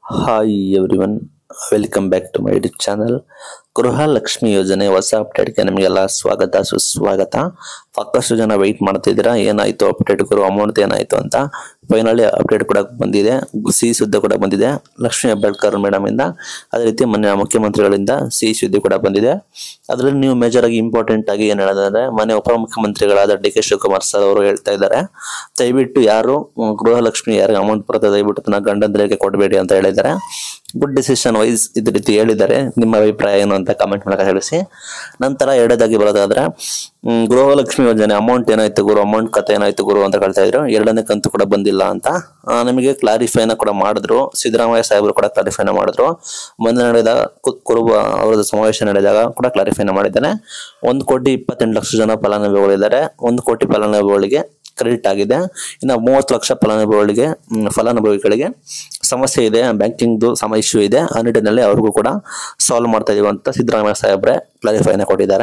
hi everyone welcome back to my YouTube channel Gruhalakshmi ಯೋಜನೆ ಹೊಸ ಅಪ್ಡೇಟ್ಗೆ ನಿಮಗೆಲ್ಲ ಸ್ವಾಗತ ಸುಸ್ವಾಗತ ಸಾಕಷ್ಟು ಜನ ವೆಯ್ಟ್ ಮಾಡ್ತಿದ್ದೀರಾ ಏನಾಯ್ತು ಅಪ್ಡೇಟ್ ಗುರು ಅಮೌಂಟ್ ಏನಾಯ್ತು ಅಂತ ಫೈನಲಿ ಅಪ್ಡೇಟ್ ಕೂಡ ಬಂದಿದೆ ಸಿಹಿ ಸುದ್ದಿ ಕೂಡ ಬಂದಿದೆ ಲಕ್ಷ್ಮಿ ಹೆಬ್ಬಾಳ್ಕರ್ ಮೇಡಮ್ ಇಂದ ಅದೇ ರೀತಿ ಮೊನ್ನೆ ಮುಖ್ಯಮಂತ್ರಿಗಳಿಂದ ಸಿಹಿ ಸುದ್ದಿ ಕೂಡ ಬಂದಿದೆ ಅದರಲ್ಲಿ ನೀವು ಮೇಜರ್ ಆಗಿ ಇಂಪಾರ್ಟೆಂಟ್ ಆಗಿ ಏನ್ ಹೇಳೋದಂದ್ರೆ ಮನೆ ಉಪಮುಖ್ಯಮಂತ್ರಿಗಳಾದ ಡಿ ಕೆ ಶಿವಕುಮಾರ್ ಸರ್ ಅವರು ಹೇಳ್ತಾ ಇದ್ದಾರೆ ದಯವಿಟ್ಟು ಯಾರು ಹ್ಮ್, ಗೃಹಲಕ್ಷ್ಮಿ ಯಾರಿಗೆ ಅಮೌಂಟ್ ಬರುತ್ತೆ ದಯವಿಟ್ಟು ತನ್ನ ಗಂಡಂದ್ರಿಗೆ ಕೊಡಬೇಡಿ ಅಂತ ಹೇಳಿದ್ದಾರೆ ಗುಡ್ ಡಿಸಿಷನ್ ವೈಸ್ ಇದೇ ರೀತಿ ಹೇಳಿದ್ದಾರೆ ನಿಮ್ಮ ಅಭಿಪ್ರಾಯ ಏನು ಅಂತ ಕಮೆಂಟ್ ಮೂಲಕ ತಿಳಿಸಿ ನಂತರ ಎರಡನೇದಾಗಿ ಬರೋದಾದ್ರೆ ಹ್ಮ್, ಗೃಹಲಕ್ಷ್ಮಿ ಯೋಜನೆ ಅಮೌಂಟ್ ಏನಾಯ್ತು ಗುರು ಅಮೌಂಟ್ ಕತೆ ಏನಾಯ್ತು ಗುರು ಅಂತ ಹೇಳ್ತಾ ಇದ್ರು ಎರಡನೇ ಕಂತು ಕೂಡ ಬಂದಿಲ್ಲ ಅಂತ ಆ, ನಿಮಗೆ ಕ್ಲಾರಿಫೈನ ಕೂಡ ಮಾಡಿದ್ರು ಸಿದ್ದರಾಮಯ್ಯ ಸಾಹೇಬರು ಕೂಡ ಕ್ಲಾರಿಫೈನ ಮಾಡಿದ್ರು ಮೊನ್ನೆ ನಡೆದ ಕು- ಕುರುಬ ಅವರದ್ದು ಸಮಾವೇಶ ನಡೆದಾಗ ಕೂಡ ಕ್ಲಾರಿಫೈನ ಮಾಡಿದ್ದಾನೆ ಒಂದು ಕೋಟಿ ಇಪ್ಪತ್ತೆಂಟು ಲಕ್ಷ ಜನ ಫಲಾನುಭವಿಗಳಿದ್ದಾರೆ ಒಂದು ಕೋಟಿ ಫಲಾನುಭವಿಗಳಿಗೆ ಕ್ರೆಡಿಟ್ ಆಗಿದೆ ಇನ್ನು ಮೂವತ್ತು ಲಕ್ಷ ಫಲಾನುಭವಿಗಳಿಗೆ ಮ್, ಫಲಾನುಭವಿಗಳಿಗೆ ಸಮಸ್ಯೆ ಇದೆ ಬ್ಯಾಂಕಿಂಗ್ದು ಸಮ ಇಶ್ಯೂ ಇದೆ ಆ ನಿಟ್ಟಿನಲ್ಲಿ ಅವ್ರಿಗೂ ಕೂಡ ಸಾಲ್ವ್ ಮಾಡ್ತಾ ಇದೀವಿ ಅಂತ ಸಿದ್ದರಾಮಯ್ಯ ಸಾಹೇಬ್ರೆ ಕ್ಲಾರಿಫೈನ ಕೊಟ್ಟಿದ್ದಾರೆ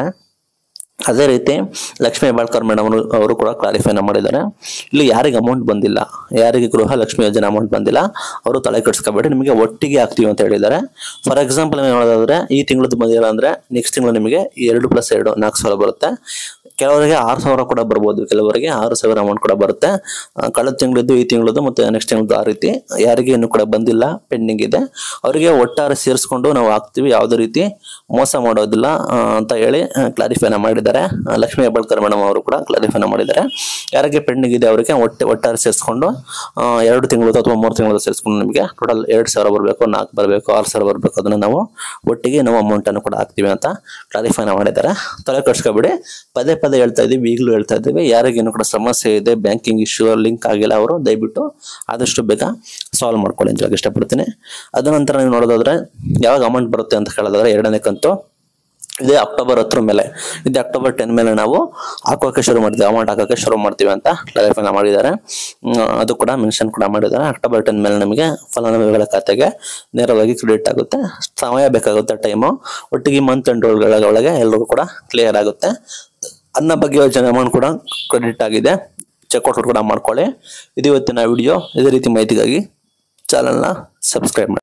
ಅದೇ ರೀತಿ ಲಕ್ಷ್ಮೀ ಹೆಬ್ಬಾಳ್ಕರ್ ಮೇಡಮ್ ಅವರು ಅವರು ಕೂಡ ಕ್ಲಾರಿಫೈನ ಮಾಡಿದ್ದಾರೆ ಇಲ್ಲಿ ಯಾರಿಗೆ ಅಮೌಂಟ್ ಬಂದಿಲ್ಲ ಯಾರಿಗೆ ಗೃಹ ಲಕ್ಷ್ಮಿ ಯೋಜನೆ ಅಮೌಂಟ್ ಬಂದಿಲ್ಲ ಅವರು ತಲೆ ಕೆಡಿಸ್ಕೋಬೇಡಿ ನಿಮಗೆ ಒಟ್ಟಿಗೆ ಹಾಕ್ತೀವಿ ಅಂತ ಹೇಳಿದ್ದಾರೆ ಫಾರ್ ಎಕ್ಸಾಂಪಲ್ ಏನು ಹೇಳೋದಾದ್ರೆ ಈ ತಿಂಗಳದ್ದು ಬಂದಿಲ್ಲ ಅಂದ್ರೆ ನೆಕ್ಸ್ಟ್ ತಿಂಗಳು ನಿಮಗೆ ಎರಡು ಪ್ಲಸ್ ಎರಡು ನಾಲ್ಕು ಸಾವಿರ ಬರುತ್ತೆ ಕೆಲವರಿಗೆ ಆರು ಸಾವಿರ ಕೂಡ ಬರ್ಬೋದು ಕೆಲವರಿಗೆ ಆರು ಸಾವಿರ ಅಮೌಂಟ್ ಕೂಡ ಬರುತ್ತೆ ಆ, ಕಳೆದ ತಿಂಗಳದ್ದು ಈ ತಿಂಗಳದ್ದು ಮತ್ತೆ ನೆಕ್ಸ್ಟ್ ತಿಂಗಳದ್ದು ಆ ರೀತಿ ಯಾರಿಗೆ ಇನ್ನೂ ಕೂಡ ಬಂದಿಲ್ಲ ಪೆಂಡಿಂಗ್ ಇದೆ ಅವರಿಗೆ ಒಟ್ಟಾರೆ ಸೇರಿಸ್ಕೊಂಡು ನಾವು ಹಾಕ್ತೀವಿ ಯಾವುದೇ ರೀತಿ ಮೋಸ ಮಾಡೋದಿಲ್ಲ ಆ, ಅಂತ ಹೇಳಿ ಕ್ಲಾರಿಫೈನ ಮಾಡಿದ್ದಾರೆ ಆ, ಲಕ್ಷ್ಮೀ ಹೆಬ್ಬಾಳ್ಕರ್ ಮೇಡಮ್ ಅವರು ಕೂಡ ಕ್ಲಾರಿಫೈನ ಮಾಡಿದ್ದಾರೆ ಯಾರಿಗೆ ಪೆಂಡಿಂಗ್ ಇದೆ ಅವರಿಗೆ ಒಟ್ಟೆ ಒಟ್ಟಾರೆ ಸೇರಿಸ್ಕೊಂಡು ಆ, ಎರಡು ತಿಂಗಳು ಅಥವಾ ಮೂರು ತಿಂಗಳು ಸೇರಿಸ್ಕೊಂಡು ನಿಮಗೆ ಟೋಟಲ್ ಎರಡು ಸಾವಿರ ಬರಬೇಕು ನಾಲ್ಕು ಬರಬೇಕು ಆರು ಸಾವಿರ ಬರಬೇಕು ಅದನ್ನ ನಾವು ಒಟ್ಟಿಗೆ ನಾವು ಅಮೌಂಟ್ ಅನ್ನು ಕೂಡ ಹಾಕ್ತೀವಿ ಅಂತ ಕ್ಲಾರಿಫೈನ ಮಾಡಿದ್ದಾರೆ ತಲೆ ಕಟ್ಸ್ಕೊಬೇಡಿ ಪದೇ ಪದೇ ಹೇಳ್ತಾ ಇದೀವಿ ಈಗಲೂ ಹೇಳ್ತಾ ಇದ್ದೀವಿ ಯಾರಿಗೆ ಇನ್ನೂ ಕೂಡ ಸಮಸ್ಯೆ ಇದೆ ಬ್ಯಾಂಕಿಂಗ್ ಇಶ್ಯೂ ಲಿಂಕ್ ಆಗಿಲ್ಲ ಅವರು ದಯವಿಟ್ಟು ಆದಷ್ಟು ಬೇಗ ಸಾಲ್ವ್ ಮಾಡ್ಕೊಳ್ಳಿ ಅಂತ ಹೇಳಕ್ ಇಷ್ಟಪಡ್ತೀನಿ ಅದ ನಂತರ ನೀವು ನೋಡೋದಾದ್ರೆ ಯಾವಾಗ ಅಮೌಂಟ್ ಬರುತ್ತೆ ಅಂತ ಕೇಳೋದಾದ್ರೆ ಎರಡನೇ ಕಂತು ಇದೇ ಅಕ್ಟೋಬರ್ ಹತ್ತರ ಮೇಲೆ ಇದೇ ಅಕ್ಟೋಬರ್ ಟೆನ್ ಮೇಲೆ ನಾವು ಹಾಕೋಕೆ ಶುರು ಮಾಡ್ತೀವಿ ಅಮೌಂಟ್ ಹಾಕೋಕೆ ಶುರು ಮಾಡ್ತೀವಿ ಅಂತ ಕ್ಲಾರಿಫೈನ ಮಾಡಿದ್ದಾರೆ ಹ್ಮ್, ಅದು ಕೂಡ ಮೆನ್ಷನ್ ಕೂಡ ಮಾಡಿದ್ದಾರೆ ಅಕ್ಟೋಬರ್ ಟೆನ್ ಮೇಲೆ ನಮಗೆ ಫಲಾನುಭವಿಗಳ ಖಾತೆಗೆ ನೇರವಾಗಿ ಕ್ರೆಡಿಟ್ ಆಗುತ್ತೆ ಸಮಯ ಬೇಕಾಗುತ್ತೆ ಟೈಮು ಒಟ್ಟಿಗೆ ಮಂತ್ ಎಂಡ್ ಒಳಗೆ ಎಲ್ರಿಗೂ ಕೂಡ ಕ್ಲಿಯರ್ ಆಗುತ್ತೆ ಅನ್ನ ಬಗ್ಗೆ ಯೋಜನೆ ಅಮೌಂಟ್ ಕೂಡ ಕ್ರೆಡಿಟ್ ಆಗಿದೆ ಚೆಕ್ಔಟ್ ಕೂಡ ಮಾಡ್ಕೊಳ್ಳಿ ಇದು ಇವತ್ತಿನ ವಿಡಿಯೋ ಇದೇ ರೀತಿ ಮಾಹಿತಿಗಾಗಿ ಚಾನಲ್ನ ಸಬ್ಸ್ಕ್ರೈಬ್ ಮಾಡಿ